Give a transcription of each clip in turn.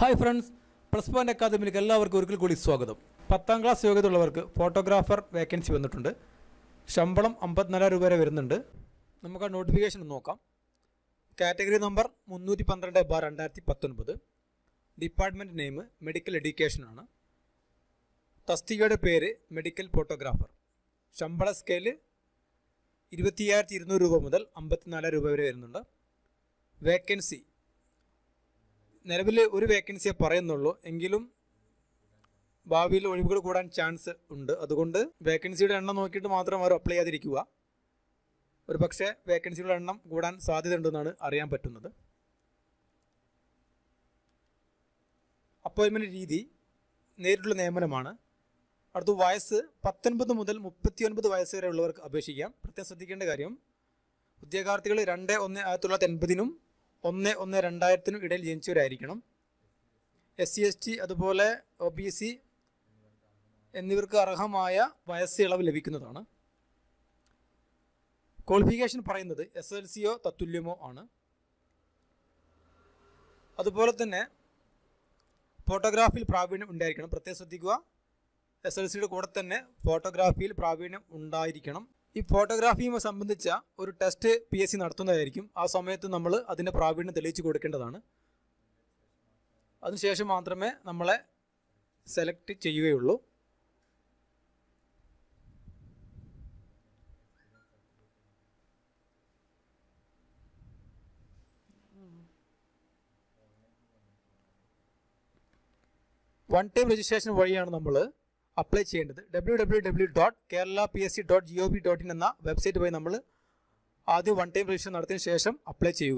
hi friends plus point അക്കാദമിയിലേക്ക് എല്ലാവർക്കും ഒരിക്കൽ കൂടി സ്വാഗതം പത്താം ക്ലാസ് യോഗ്യതയുള്ളവർക്ക് ഫോട്ടോഗ്രാഫർ വേക്കൻസി വന്നിട്ടുണ്ട് ശമ്പളം അമ്പത്തിനാലായിരം രൂപ വരെ വരുന്നുണ്ട് നമുക്ക് ആ നോട്ടിഫിക്കേഷൻ ഒന്ന് നോക്കാം കാറ്റഗറി നമ്പർ മുന്നൂറ്റി പന്ത്രണ്ട് ബാർ രണ്ടായിരത്തി പത്തൊൻപത് ഡിപ്പാർട്ട്മെൻറ്റ് നെയിം മെഡിക്കൽ എഡ്യൂക്കേഷൻ ആണ് തസ്തികയുടെ പേര് മെഡിക്കൽ ഫോട്ടോഗ്രാഫർ ശമ്പള സ്കെയില് ഇരുപത്തിയായിരത്തി ഇരുന്നൂറ് രൂപ മുതൽ അമ്പത്തിനാലായിരം രൂപ വരെ വരുന്നുണ്ട് വേക്കൻസി നിലവിൽ ഒരു വേക്കൻസിയെ പറയുന്നുള്ളൂ എങ്കിലും ഭാവിയിൽ ഒഴിവുകൾ കൂടാൻ ചാൻസ് ഉണ്ട് അതുകൊണ്ട് വേക്കൻസിയുടെ എണ്ണം നോക്കിയിട്ട് മാത്രം അവർ അപ്ലൈ ചെയ്യാതിരിക്കുക ഒരു പക്ഷേ വേക്കൻസികളുടെ എണ്ണം കൂടാൻ സാധ്യതയുണ്ടെന്നാണ് അറിയാൻ പറ്റുന്നത് അപ്പോയിൻമെൻറ്റ് രീതി നേരിട്ടുള്ള നിയമനമാണ് അടുത്ത വയസ്സ് പത്തൊൻപത് മുതൽ മുപ്പത്തിയൊൻപത് വയസ്സ് വരെ ഉള്ളവർക്ക് അപേക്ഷിക്കാം പ്രത്യേകം ശ്രദ്ധിക്കേണ്ട കാര്യം ഉദ്യോഗാർത്ഥികൾ രണ്ട് ഒന്ന് ആയിരത്തി തൊള്ളായിരത്തി എൺപതിനും ഒന്ന് ഒന്ന് രണ്ടായിരത്തിനും ഇടയിൽ ജനിച്ചവരായിരിക്കണം എസ് സി എസ് ടി അതുപോലെ ഒ ബി സി എന്നിവർക്ക് അർഹമായ വയസ്സ് ഇളവ് ലഭിക്കുന്നതാണ് ക്വാളിഫിക്കേഷൻ പറയുന്നത് എസ് എൽ സിയോ തത്തുല്യമോ ആണ് അതുപോലെ തന്നെ ഫോട്ടോഗ്രാഫിയിൽ പ്രാവീണ്യം ഉണ്ടായിരിക്കണം പ്രത്യേകം ശ്രദ്ധിക്കുക എസ് എൽ സിയുടെ കൂടെ തന്നെ ഫോട്ടോഗ്രാഫിയിൽ പ്രാവീണ്യം ഉണ്ടായിരിക്കണം ഈ ഫോട്ടോഗ്രാഫിയുമായി സംബന്ധിച്ച ഒരു ടെസ്റ്റ് പി എസ് സി നടത്തുന്നതായിരിക്കും ആ സമയത്ത് നമ്മൾ അതിൻ്റെ പ്രാവീണ്യം തെളിയിച്ചു കൊടുക്കേണ്ടതാണ് അതിനുശേഷം മാത്രമേ നമ്മളെ സെലക്ട് ചെയ്യുകയുള്ളൂ വൺ ടൈം രജിസ്ട്രേഷൻ വഴിയാണ് നമ്മൾ അപ്ലൈ ചെയ്യേണ്ടത് W W W dot Kerala P S C dot G O V dot in എന്ന വെബ്സൈറ്റ് വഴി നമ്മൾ ആദ്യം വൺ ടൈം രജിസ്ട്രേഷൻ നടത്തിയതിനു ശേഷം അപ്ലൈ ചെയ്യുക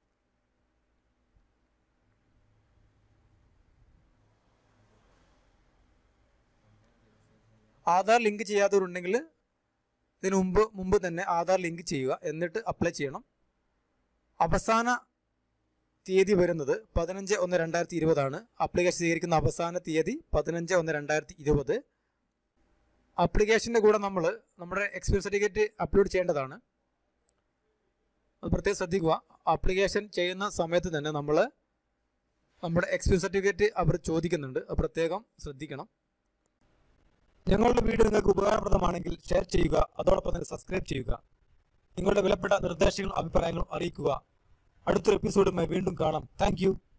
ആധാർ ലിങ്ക് ചെയ്യാത്തവരുണ്ടെങ്കിൽ ഇതിനു മുമ്പ് മുമ്പ് തന്നെ ആധാർ ലിങ്ക് ചെയ്യുക എന്നിട്ട് അപ്ലൈ ചെയ്യണം അവസാന തീയതി വരുന്നത് പതിനഞ്ച് ഒന്ന് രണ്ടായിരത്തി ഇരുപതാണ് ആപ്ലിക്കേഷൻ സ്വീകരിക്കുന്ന അവസാന തീയതി പതിനഞ്ച് ഒന്ന് രണ്ടായിരത്തി ഇരുപത് ആപ്ലിക്കേഷൻ്റെ കൂടെ നമ്മൾ നമ്മുടെ എക്സ്പീരിയൻസ് സർട്ടിഫിക്കറ്റ് അപ്ലോഡ് ചെയ്യേണ്ടതാണ് അത് പ്രത്യേകം ശ്രദ്ധിക്കുക ആപ്ലിക്കേഷൻ ചെയ്യുന്ന സമയത്ത് തന്നെ നമ്മൾ നമ്മുടെ എക്സ്പീരിയൻസ് സർട്ടിഫിക്കറ്റ് അവർ ചോദിക്കുന്നുണ്ട് അത് പ്രത്യേകം ശ്രദ്ധിക്കണം ഞങ്ങളുടെ വീഡിയോ നിങ്ങൾക്ക് ഉപകാരപ്രദമാണെങ്കിൽ ഷെയർ ചെയ്യുക അതോടൊപ്പം തന്നെ സബ്സ്ക്രൈബ് ചെയ്യുക നിങ്ങളുടെ വിലപ്പെട്ട നിർദ്ദേശങ്ങളും അഭിപ്രായങ്ങളും അറിയിക്കുക അടുത്തൊരു എപ്പിസോഡുമായി വീണ്ടും കാണാം താങ്ക്